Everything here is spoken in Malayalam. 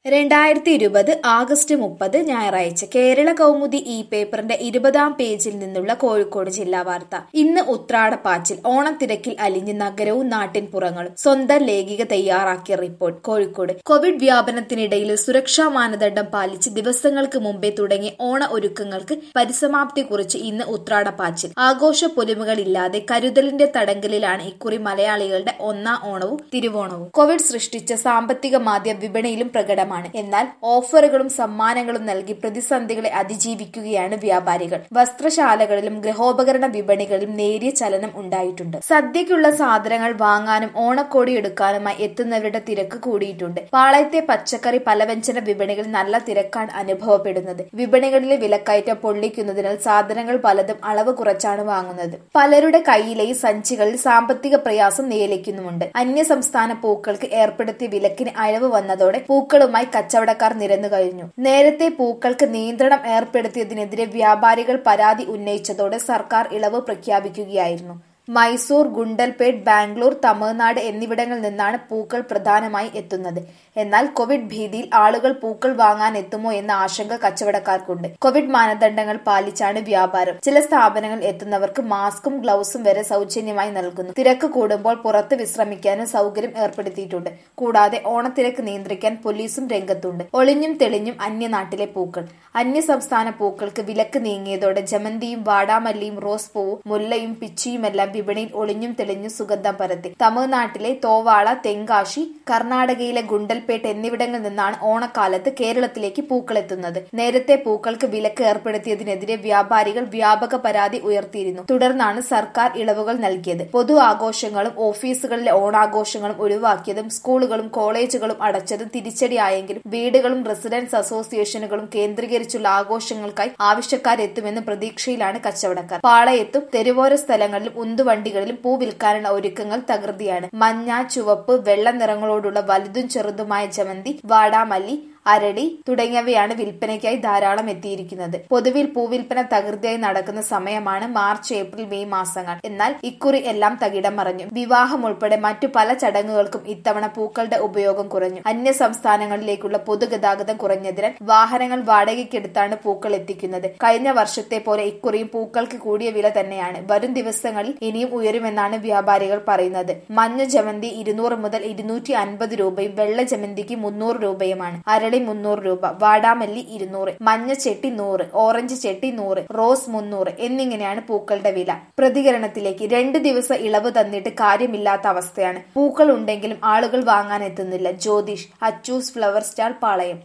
രണ്ടായിരത്തി ഇരുപത് ആഗസ്റ്റ് മുപ്പത് ഞായറാഴ്ച കേരള കൗമുദി ഈ പേപ്പറിന്റെ ഇരുപതാം പേജിൽ നിന്നുള്ള കോഴിക്കോട് ജില്ലാ വാർത്ത ഇന്ന് ഉത്രാടപ്പാച്ചിൽ ഓണത്തിരക്കിൽ അലിഞ്ഞ് നഗരവും നാട്ടിൻപുറങ്ങളും സ്വന്തം ലേഖിക തയ്യാറാക്കിയ റിപ്പോർട്ട് കോഴിക്കോട് കോവിഡ് വ്യാപനത്തിനിടയിൽ സുരക്ഷാ മാനദണ്ഡം പാലിച്ച് ദിവസങ്ങൾക്ക് മുമ്പേ തുടങ്ങിയ ഓണ ഒരുക്കങ്ങൾക്ക് പരിസമാപ്തി കുറിച്ച് ഇന്ന് ഉത്രാടപ്പാച്ചിൽ ആഘോഷ പൊലിമകളില്ലാതെ കരുതലിന്റെ തടങ്കലിലാണ് ഇക്കുറി മലയാളികളുടെ ഒന്നാം ഓണവും തിരുവോണവും കോവിഡ് സൃഷ്ടിച്ച സാമ്പത്തിക മാന്ദ്യ വിപണിയിലും പ്രകടമാണ് എന്നാൽ ഓഫറുകളും സമ്മാനങ്ങളും നൽകി പ്രതിസന്ധികളെ അതിജീവിക്കുകയാണ് വ്യാപാരികൾ വസ്ത്രശാലകളിലും ഗൃഹോപകരണ വിപണികളിലും നേരിയ ചലനം ഉണ്ടായിട്ടുണ്ട് സദ്യക്കുള്ള സാധനങ്ങൾ വാങ്ങാനും ഓണക്കോടി എടുക്കാനുമായി എത്തുന്നവരുടെ തിരക്ക് കൂടിയിട്ടുണ്ട് പാളയത്തെ പച്ചക്കറി പലവ്യഞ്ജന വിപണികളിൽ നല്ല തിരക്കാണ് അനുഭവപ്പെടുന്നത് വിപണികളിലെ വിലക്കയറ്റം പൊള്ളിക്കുന്നതിനാൽ സാധനങ്ങൾ പലതും അളവ് കുറച്ചാണ് വാങ്ങുന്നത് പലരുടെ കയ്യിലെയും സഞ്ചികളിൽ സാമ്പത്തിക പ്രയാസം നിയലിക്കുന്നുമുണ്ട് അന്യസംസ്ഥാന പൂക്കൾക്ക് ഏർപ്പെടുത്തിയ വിലക്കിന് അയവ് വന്നതോടെ പൂക്കളുമായി കച്ചവടക്കാർ നിരന്നു കഴിഞ്ഞു നേരത്തെ പൂക്കൾക്ക് നിയന്ത്രണം ഏർപ്പെടുത്തിയതിനെതിരെ വ്യാപാരികൾ പരാതി ഉന്നയിച്ചതോടെ സർക്കാർ ഇളവ് പ്രഖ്യാപിക്കുകയായിരുന്നു മൈസൂർ ഗുണ്ടൽപേട്ട് ബാംഗ്ലൂർ തമിഴ്നാട് എന്നിവിടങ്ങളിൽ നിന്നാണ് പൂക്കൾ പ്രധാനമായി എത്തുന്നത് എന്നാൽ കോവിഡ് ഭീതിയിൽ ആളുകൾ പൂക്കൾ വാങ്ങാൻ എത്തുമോ എന്ന ആശങ്ക കച്ചവടക്കാർക്കുണ്ട് കോവിഡ് മാനദണ്ഡങ്ങൾ പാലിച്ചാണ് വ്യാപാരം ചില സ്ഥാപനങ്ങൾ എത്തുന്നവർക്ക് മാസ്കും ഗ്ലൗസും വരെ സൗജന്യമായി നൽകുന്നു തിരക്ക് കൂടുമ്പോൾ പുറത്ത് വിശ്രമിക്കാനും സൗകര്യം ഏർപ്പെടുത്തിയിട്ടുണ്ട് കൂടാതെ ഓണത്തിരക്ക് നിയന്ത്രിക്കാൻ പോലീസും രംഗത്തുണ്ട് ഒളിഞ്ഞും തെളിഞ്ഞും അന്യനാട്ടിലെ പൂക്കൾ അന്യസംസ്ഥാന പൂക്കൾക്ക് വിലക്ക് നീങ്ങിയതോടെ ജമന്തിയും വാടാമല്ലിയും റോസ് പൂവും മുല്ലയും പിച്ചിയുമെല്ലാം വിപണിയിൽ ഒളിഞ്ഞും തെളിഞ്ഞും സുഗന്ധം പരത്തി തമിഴ്നാട്ടിലെ തോവാള തെങ്കാശി കർണാടകയിലെ ഗുണ്ടൽപേട്ട് എന്നിവിടങ്ങളിൽ നിന്നാണ് ഓണക്കാലത്ത് കേരളത്തിലേക്ക് പൂക്കൾ എത്തുന്നത് നേരത്തെ പൂക്കൾക്ക് വിലക്ക് ഏർപ്പെടുത്തിയതിനെതിരെ വ്യാപാരികൾ വ്യാപക പരാതി ഉയർത്തിയിരുന്നു തുടർന്നാണ് സർക്കാർ ഇളവുകൾ നൽകിയത് പൊതു ആഘോഷങ്ങളും ഓഫീസുകളിലെ ഓണാഘോഷങ്ങളും ഒഴിവാക്കിയതും സ്കൂളുകളും കോളേജുകളും അടച്ചതും തിരിച്ചടിയായെങ്കിലും വീടുകളും റെസിഡൻസ് അസോസിയേഷനുകളും കേന്ദ്രീകരിച്ചുള്ള ആഘോഷങ്ങൾക്കായി ആവശ്യക്കാരെത്തുമെന്ന് പ്രതീക്ഷയിലാണ് കച്ചവടക്കാർ പാളയത്തും തെരുവോര സ്ഥലങ്ങളിലും ഉന്തുവണ്ടികളിലും പൂ വിൽക്കാനുള്ള ഒരുക്കങ്ങൾ തകൃതിയാണ് മഞ്ഞ ചുവപ്പ് വെള്ള നിറങ്ങളോടുള്ള വലുതും ചെറുതുമായ ജമന്തി വാടാമല്ലി അരളി തുടങ്ങിയവയാണ് വിൽപ്പനയ്ക്കായി ധാരാളം എത്തിയിരിക്കുന്നത് പൊതുവിൽ പൂവിൽപ്പന തകൃതിയായി നടക്കുന്ന സമയമാണ് മാർച്ച് ഏപ്രിൽ മെയ് മാസങ്ങൾ എന്നാൽ ഇക്കുറി എല്ലാം തകിടം മറഞ്ഞു വിവാഹം ഉൾപ്പെടെ മറ്റു പല ചടങ്ങുകൾക്കും ഇത്തവണ പൂക്കളുടെ ഉപയോഗം കുറഞ്ഞു അന്യ സംസ്ഥാനങ്ങളിലേക്കുള്ള പൊതുഗതാഗതം കുറഞ്ഞതിനാൽ വാഹനങ്ങൾ വാടകയ്ക്കെടുത്താണ് പൂക്കൾ എത്തിക്കുന്നത് കഴിഞ്ഞ വർഷത്തെ പോലെ ഇക്കുറിയും പൂക്കൾക്ക് കൂടിയ വില തന്നെയാണ് വരും ദിവസങ്ങളിൽ ഇനിയും ഉയരുമെന്നാണ് വ്യാപാരികൾ പറയുന്നത് മഞ്ഞ ജമന്തി ഇരുന്നൂറ് മുതൽ ഇരുന്നൂറ്റി അൻപത് രൂപയും വെള്ള ജമന്തിക്ക് മുന്നൂറ് രൂപയുമാണ് അരളി തക്കാളി മുന്നൂറ് രൂപ വാടാമല്ലി ഇരുന്നൂറ് മഞ്ഞ ചെട്ടി നൂറ് ഓറഞ്ച് ചെട്ടി നൂറ് റോസ് മുന്നൂറ് എന്നിങ്ങനെയാണ് പൂക്കളുടെ വില പ്രതികരണത്തിലേക്ക് രണ്ട് ദിവസം ഇളവ് തന്നിട്ട് കാര്യമില്ലാത്ത അവസ്ഥയാണ് പൂക്കൾ ഉണ്ടെങ്കിലും ആളുകൾ വാങ്ങാൻ എത്തുന്നില്ല ജ്യോതിഷ് അച്ചൂസ് ഫ്ലവർ സ്റ്റാൾ പാളയം